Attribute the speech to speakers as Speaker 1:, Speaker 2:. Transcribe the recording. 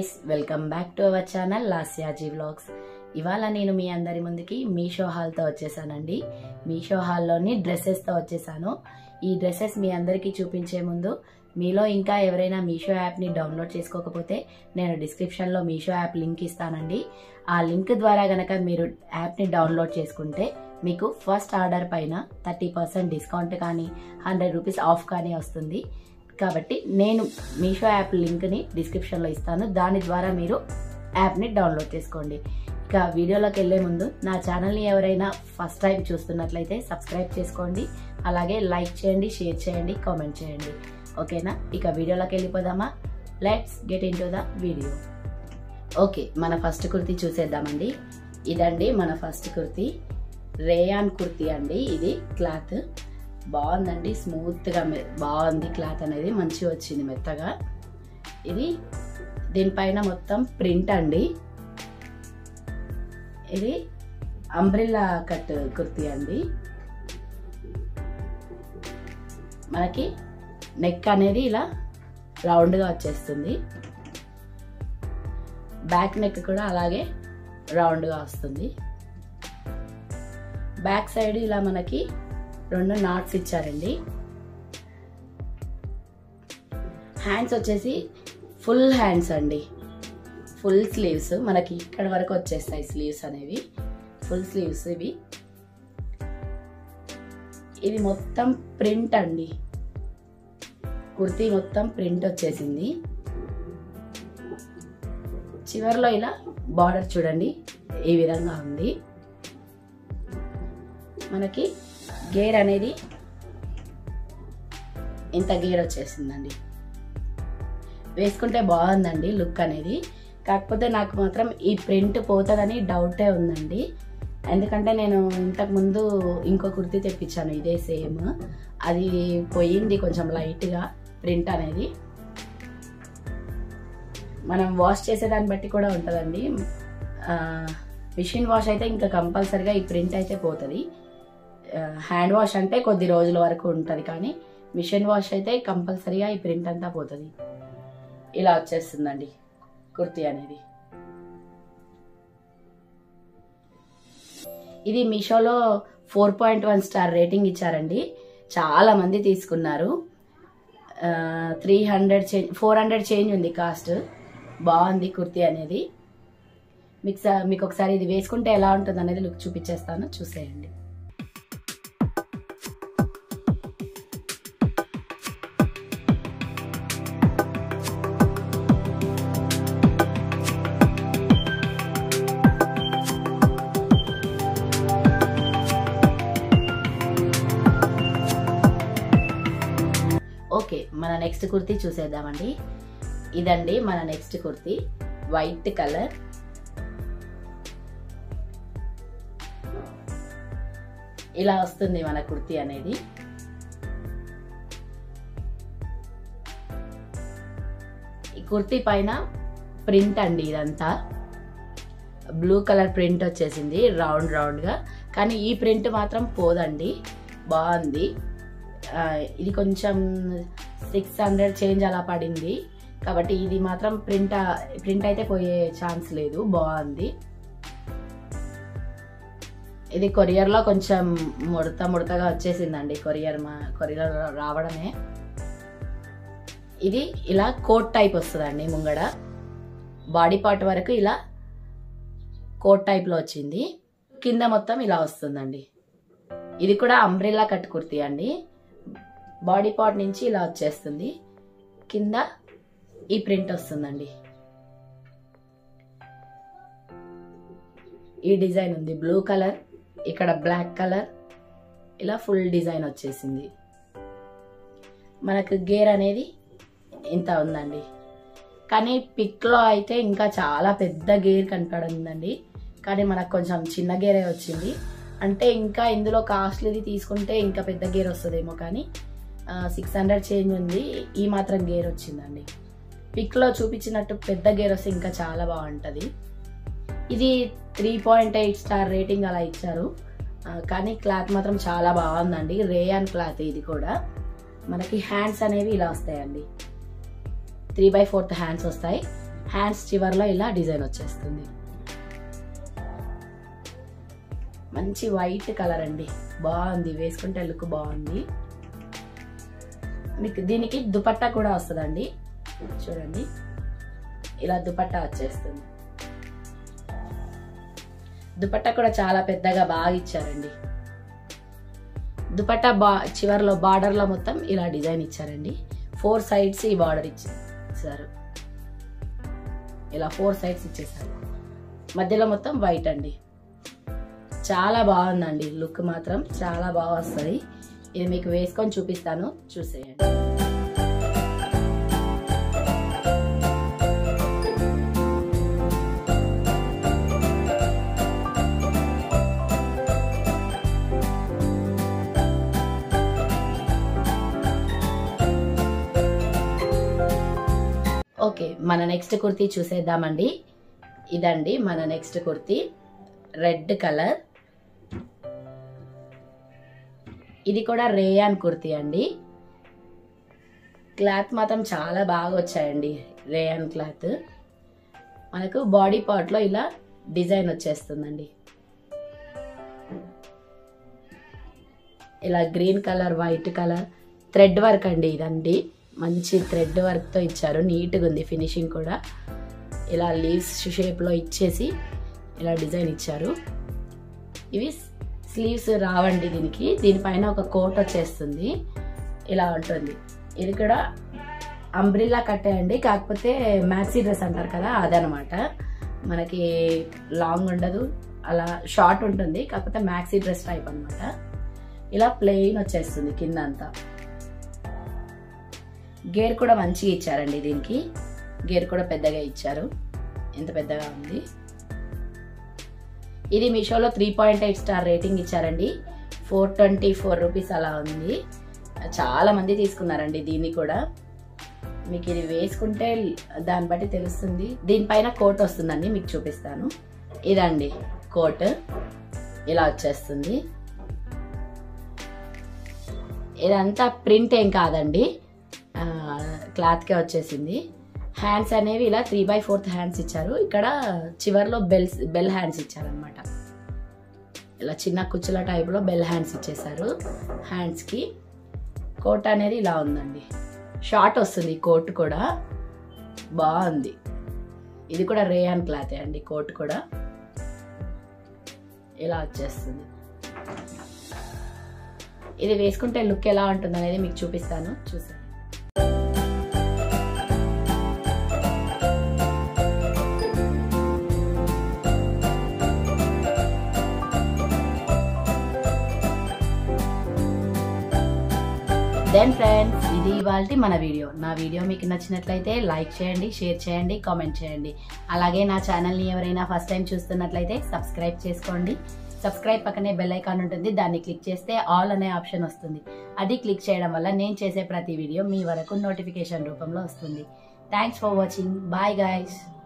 Speaker 1: guys welcome back to our channel Lasyaji vlogs ఇవాళ నేను మీ అందరి ముందుకి మీషో హాల్తో వచ్చేసానండి మీషో హాల్లోని డ్రెస్సెస్తో వచ్చేసాను ఈ డ్రెస్సెస్ మీ అందరికీ చూపించే ముందు మీలో ఇంకా ఎవరైనా మీషో యాప్ని డౌన్లోడ్ చేసుకోకపోతే నేను డిస్క్రిప్షన్లో మీషో యాప్ లింక్ ఇస్తానండి ఆ లింక్ ద్వారా గనక మీరు యాప్ని డౌన్లోడ్ చేసుకుంటే మీకు ఫస్ట్ ఆర్డర్ పైన థర్టీ పర్సెంట్ డిస్కౌంట్ కానీ హండ్రెడ్ రూపీస్ ఆఫ్ కానీ వస్తుంది కాబట్టి నేను మీషో యాప్ లింక్ని డిస్క్రిప్షన్లో ఇస్తాను దాని ద్వారా మీరు యాప్ని డౌన్లోడ్ చేసుకోండి ఇక వీడియోలోకి వెళ్ళే ముందు నా ఛానల్ని ఎవరైనా ఫస్ట్ టైం చూస్తున్నట్లయితే సబ్స్క్రైబ్ చేసుకోండి అలాగే లైక్ చేయండి షేర్ చేయండి కామెంట్ చేయండి ఓకేనా ఇక వీడియోలోకి వెళ్ళిపోదామా let's get in to the video okay మన ఫస్ట్ కుర్తీ చూసేద్దామండి ఇదండి మన ఫస్ట్ కుర్తీ రేయాన్ కుర్తీ అండి ఇది క్లాత్ బాగుందండి స్మూత్గా మె- బాగుంది క్లాత్ అనేది మంచిగా వచ్చింది మెత్తగా ఇది దీనిపైన మొత్తం ప్రింట్ అండి ఇది అంబ్రిల్లా కట్ కుర్తీ అండి మనకి నెక్ అనేది ఇలా రౌండ్గా వచ్చేస్తుంది బ్యాక్ నెక్ కూడా అలాగే రౌండ్గా వస్తుంది బ్యాక్ సైడ్ ఇలా మనకి రెండు నాట్స్ ఇచ్చారండి హ్యాండ్స్ వచ్చేసి ఫుల్ హ్యాండ్స్ అండి ఫుల్ స్లీవ్స్ మనకి ఇక్కడ వరకు వచ్చేస్తాయి స్లీవ్స్ అనేవి ఫుల్ స్లీవ్స్ ఇవి ఇది మొత్తం ప్రింట్ అండి కుర్తీ మొత్తం ప్రింట్ వచ్చేసింది చివర్లో ఇలా బార్డర్ చూడండి ఈ విధంగా ఉంది మనకి గేర్ అనేది ఇంత గేర్ వచ్చేసిందండి వేసుకుంటే బాగుందండి లుక్ అనేది కాకపోతే నాకు మాత్రం ఈ ప్రింట్ పోతుందని డౌటే ఉందండి ఎందుకంటే నేను ఇంతకు ముందు ఇంకో కుర్తీ తెప్పించాను ఇదే సేమ్ అది పోయింది కొంచెం లైట్గా ప్రింట్ అనేది మనం వాష్ చేసేదాన్ని బట్టి కూడా ఉంటుందండి మిషన్ వాష్ అయితే ఇంకా కంపల్సరిగా ఈ ప్రింట్ అయితే పోతుంది హ్యాండ్ వాష్ అంటే కొద్ది రోజుల వరకు ఉంటుంది కానీ మిషన్ వాష్ అయితే కంపల్సరీగా ఈ ప్రింట్ అంతా పోతుంది ఇలా వచ్చేస్తుందండి కుర్తీ అనేది ఇది మీషోలో four point one star rating ఇచ్చారండి చాలా మంది తీసుకున్నారు three hundred change four hundred change ఉంది కాస్ట్ బాగుంది కుర్తీ అనేది మీకు స- మీకు ఒకసారి ఇది వేసుకుంటే ఎలా ఉంటుంది అనేది లుక్ చూపించేస్తాను చూసేయండి ఓకే మన నెక్స్ట్ కుర్తీ చూసేద్దామండి ఇదండి మన నెక్స్ట్ కుర్తీ వైట్ కలర్ ఇలా వస్తుంది మన కుర్తీ అనేది ఈ కుర్తీ పైన ప్రింట్ అండి ఇదంతా బ్లూ కలర్ ప్రింట్ వచ్చేసింది రౌండ్ రౌండ్గా కానీ ఈ ప్రింట్ మాత్రం పోదండి బాగుంది ఆ, ఇది కొంచెం సిక్స్ హండ్రెడ్ చేంజ్ అలా పడింది కాబట్టి ఇది మాత్రం ప్రింట్ ప్రింట్ అయితే పోయే ఛాన్స్ లేదు బాగుంది ఇది కొరియర్లో కొంచెం ముడత ముడతగా వచ్చేసిందండి కొరియర్ మా కొరియర్ రావడమే ఇది ఇలా కోట్ టైప్ వస్తుందండి ముంగడ బాడీ పార్ట్ వరకు ఇలా కోట్ టైప్లో వచ్చింది కింద మొత్తం ఇలా వస్తుందండి ఇది కూడా అంబ్రెల్లా కట్ కుర్తీ అండి బాడీ పార్ట్ నుంచి ఇలా వచ్చేస్తుంది కింద ఈ ప్రింట్ వస్తుందండి ఈ డిజైన్ ఉంది బ్లూ కలర్ ఇక్కడ బ్లాక్ కలర్ ఇలా ఫుల్ డిజైన్ వచ్చేసింది మనకు గేర్ అనేది ఇంత ఉందండి కానీ పిక్లో అయితే ఇంకా చాలా పెద్ద గేర్ కనపడిందండి కానీ మనకు కొంచెం చిన్న గేరే వచ్చింది అంటే ఇంకా ఇందులో కాస్ట్లీది తీసుకుంటే ఇంకా పెద్ద గేర్ వస్తుందేమో కానీ సిక్స్ హండ్రెడ్ చేంజ్ ఉంది ఈ మాత్రం గేర్ వచ్చిందండి పిక్లో చూపించినట్టు పెద్ద గేర్ వస్తే ఇంకా చాలా బాగుంటుంది ఇది three point eight star rating అలా ఇచ్చారు ఆ, కానీ క్లాత్ మాత్రం చాలా బాగుందండి రేయాన్ క్లాత్ ఇది కూడా మనకి హ్యాండ్స్ అనేవి ఇలా వస్తాయండి త్రీ బై ఫోర్త్ హ్యాండ్స్ వస్తాయి హ్యాండ్స్ చివర్లో ఇలా డిజైన్ వచ్చేస్తుంది మంచి వైట్ కలర్ అండి బాగుంది వేసుకుంటే లుక్ బాగుంది మీకు దీనికి దుపట్టా కూడా వస్తుందండి చూడండి ఇలా దుపట్టా వచ్చేస్తుంది దుపట్టా కూడా చాలా పెద్దగా బాగా ఇచ్చారండి దుపట్టా బా చివర్లో బార్డర్లో మొత్తం ఇలా డిజైన్ ఇచ్చారండి ఫోర్ సైడ్స్ ఈ బార్డర్ ఇచ్చారు ఇలా ఫోర్ సైడ్స్ ఇచ్చేసారు మధ్యలో మొత్తం వైట్ అండి చాలా బాగుందండి లుక్ మాత్రం చాలా బాగా వస్తుంది ఇది మీకు వేసుకొని చూపిస్తాను చూసేయండి ఓకే మన నెక్స్ట్ కుర్తీ చూసేద్దామండి ఇదండి మన నెక్స్ట్ కుర్తీ రెడ్ కలర్ ఇది కూడా రేయాన్ కుర్తీ అండి క్లాత్ మాత్రం చాలా బాగా వచ్చాయండి రేయాన్ క్లాత్ మనకు బాడీ పార్ట్లో ఇలా డిజైన్ వచ్చేస్తుందండి ఇలా green colour white colour thread work అండి ఇదండి మంచి థ్రెడ్ వర్క్తో ఇచ్చారు నీట్గా ఉంది ఫినిషింగ్ కూడా ఇలా లీవ్స్ షేప్లో ఇచ్చేసి ఇలా డిజైన్ ఇచ్చారు ఇవి స్లీవ్స్ రావండి దీనికి దీనిపైన ఒక కోట్ వచ్చేస్తుంది ఇలా ఉంటుంది ఇది కూడా అంబ్రిల్లా కట్టేయండి కాకపోతే మ్యాక్సీ డ్రెస్ అంటారు కదా అదనమాట మనకి లాంగ్ ఉండదు అలా షార్ట్ ఉంటుంది కాకపోతే మ్యాక్సీ డ్రెస్ టైప్ అనమాట ఇలా ప్లెయిన్ వచ్చేస్తుంది కింద అంతా గేర్ కూడా మంచిగా ఇచ్చారండి దీనికి గేర్ కూడా పెద్దగా ఇచ్చారు ఎంత పెద్దగా ఉంది ఇది మీషోలో three point eight star rating ఇచ్చారండి ఫోర్ ట్వంటీ ఫోర్ రూపీస్ అలా ఉంది చాలా మంది తీసుకున్నారండి దీన్ని కూడా మీకు ఇది వేసుకుంటే దాన్ని బట్టి తెలుస్తుంది దీనిపైన కోట్ వస్తుందండి మీకు చూపిస్తాను ఇదండి కోట్ ఇలా వచ్చేస్తుంది ఇదంతా ప్రింట్ ఏం కాదండి క్లాత్కే వచ్చేసింది హ్యాండ్స్ అనేవి ఇలా త్రీ బై ఫోర్త్ హ్యాండ్స్ ఇచ్చారు ఇక్కడ చివర్లో బెల్స్ బెల్ హ్యాండ్స్ ఇచ్చారనమాట ఇలా చిన్న కుచ్చుల టైప్లో బెల్ హ్యాండ్స్ ఇచ్చేసారు హ్యాండ్స్కి కోట్ అనేది ఇలా ఉందండి షార్ట్ వస్తుంది కోట్ కూడా బాగుంది ఇది కూడా రేయాన్ క్లాతే అండి కోట్ కూడా ఇలా వచ్చేస్తుంది ఇది వేసుకుంటే లుక్ ఎలా ఉంటుంది అనేది మీకు చూపిస్తాను చూసాను దెన్ ఫ్రెండ్స్ ఇది ఇవాళ మన వీడియో నా వీడియో మీకు నచ్చినట్లయితే లైక్ చేయండి షేర్ చేయండి కామెంట్ చేయండి అలాగే నా ఛానల్ని ఎవరైనా ఫస్ట్ టైం చూస్తున్నట్లయితే సబ్స్క్రైబ్ చేసుకోండి సబ్స్క్రైబ్ పక్కనే బెల్ ఐకాన్ ఉంటుంది దాన్ని క్లిక్ చేస్తే ఆల్ అనే ఆప్షన్ వస్తుంది అది క్లిక్ చేయడం వల్ల నేను చేసే ప్రతి వీడియో మీ వరకు నోటిఫికేషన్ రూపంలో వస్తుంది thanks for watching bye guys